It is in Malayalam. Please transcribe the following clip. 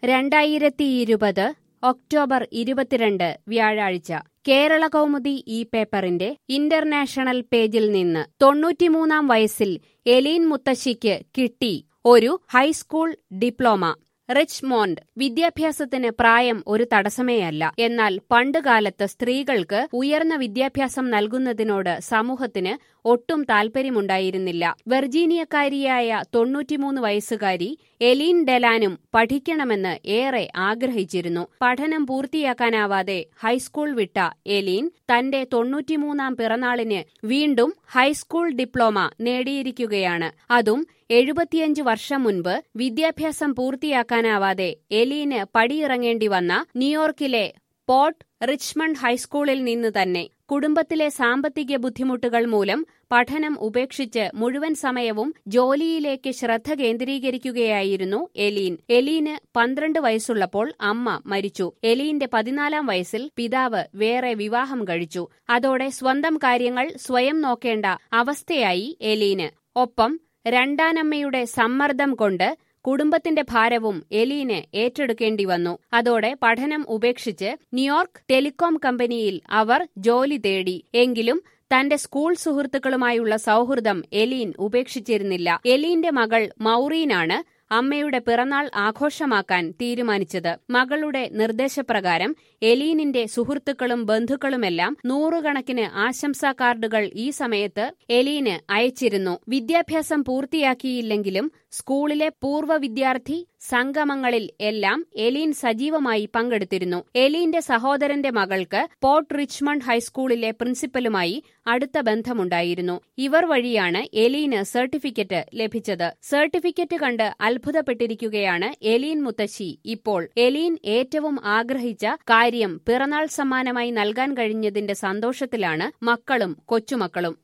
രണ്ടായിരത്തി ഇരുപത് ഒക്ടോബർ ഇരുപത്തിരണ്ട് വ്യാഴാഴ്ച കേരള കൗമുദി ഈ പേപ്പറിന്റെ ഇന്റർനാഷണൽ പേജിൽ നിന്ന് തൊണ്ണൂറ്റിമൂന്നാം വയസ്സിൽ എലീൻ മുത്തശ്ശിക്ക് കിട്ടി ഒരു ഹൈസ്കൂൾ ഡിപ്ലോമ റിച്ച്മോണ്ട് വിദ്യാഭ്യാസത്തിന് പ്രായം ഒരു തടസ്സമേയല്ല എന്നാൽ പണ്ടുകാലത്ത് സ്ത്രീകൾക്ക് ഉയർന്ന വിദ്യാഭ്യാസം നൽകുന്നതിനോട് സമൂഹത്തിന് ഒട്ടും താൽപര്യമുണ്ടായിരുന്നില്ല വെർജീനിയക്കാരിയായ തൊണ്ണൂറ്റിമൂന്ന് വയസ്സുകാരി എലീൻ ഡെലാനും പഠിക്കണമെന്ന് ഏറെ ആഗ്രഹിച്ചിരുന്നു പഠനം പൂർത്തിയാക്കാനാവാതെ ഹൈസ്കൂൾ വിട്ട എലീൻ തന്റെ തൊണ്ണൂറ്റിമൂന്നാം പിറന്നാളിന് വീണ്ടും ഹൈസ്കൂൾ ഡിപ്ലോമ നേടിയിരിക്കുകയാണ് അതും എഴുപത്തിയഞ്ച് വർഷം മുൻപ് വിദ്യാഭ്യാസം പൂർത്തിയാക്കാനാവാതെ എലീന് പടിയിറങ്ങേണ്ടി വന്ന ന്യൂയോർക്കിലെ പോർട്ട് റിച്ച്മണ്ട് ഹൈസ്കൂളിൽ നിന്ന് തന്നെ കുടുംബത്തിലെ സാമ്പത്തിക ബുദ്ധിമുട്ടുകൾ മൂലം പഠനം ഉപേക്ഷിച്ച് മുഴുവൻ സമയവും ജോലിയിലേക്ക് ശ്രദ്ധ കേന്ദ്രീകരിക്കുകയായിരുന്നു എലീൻ എലീന് പന്ത്രണ്ട് വയസ്സുള്ളപ്പോൾ അമ്മ മരിച്ചു എലീന്റെ പതിനാലാം വയസ്സിൽ പിതാവ് വേറെ വിവാഹം കഴിച്ചു അതോടെ സ്വന്തം കാര്യങ്ങൾ സ്വയം നോക്കേണ്ട അവസ്ഥയായി എലീന് ഒപ്പം രണ്ടാനമ്മയുടെ സമ്മർദ്ദം കൊണ്ട് കുടുംബത്തിന്റെ ഭാരവും എലീന് ഏറ്റെടുക്കേണ്ടി വന്നു അതോടെ പഠനം ഉപേക്ഷിച്ച് ന്യൂയോർക്ക് ടെലികോം കമ്പനിയിൽ അവർ ജോലി തേടി എങ്കിലും തന്റെ സ്കൂൾ സുഹൃത്തുക്കളുമായുള്ള സൗഹൃദം എലീൻ ഉപേക്ഷിച്ചിരുന്നില്ല എലീന്റെ മകൾ മൌറീനാണ് അമ്മയുടെ പിറന്നാൾ ആഘോഷമാക്കാൻ തീരുമാനിച്ചത് മകളുടെ നിർദ്ദേശപ്രകാരം എലീനിന്റെ സുഹൃത്തുക്കളും ബന്ധുക്കളുമെല്ലാം നൂറുകണക്കിന് ആശംസാ കാർഡുകൾ ഈ സമയത്ത് എലീന് അയച്ചിരുന്നു വിദ്യാഭ്യാസം പൂർത്തിയാക്കിയില്ലെങ്കിലും സ്കൂളിലെ പൂർവ്വ വിദ്യാർത്ഥി സംഗമങ്ങളിൽ എല്ലാം എലീൻ സജീവമായി പങ്കെടുത്തിരുന്നു എലീന്റെ സഹോദരന്റെ മകൾക്ക് പോർട്ട് റിച്ച്മണ്ട് ഹൈസ്കൂളിലെ പ്രിൻസിപ്പലുമായി അടുത്ത ബന്ധമുണ്ടായിരുന്നു ഇവർ വഴിയാണ് എലീന് സർട്ടിഫിക്കറ്റ് ലഭിച്ചത് സർട്ടിഫിക്കറ്റ് കണ്ട് അത്ഭുതപ്പെട്ടിരിക്കുകയാണ് എലീൻ മുത്തശ്ശി ഇപ്പോൾ എലീൻ ഏറ്റവും ആഗ്രഹിച്ച കാര്യം പിറന്നാൾ സമ്മാനമായി നൽകാൻ കഴിഞ്ഞതിന്റെ സന്തോഷത്തിലാണ് മക്കളും കൊച്ചുമക്കളും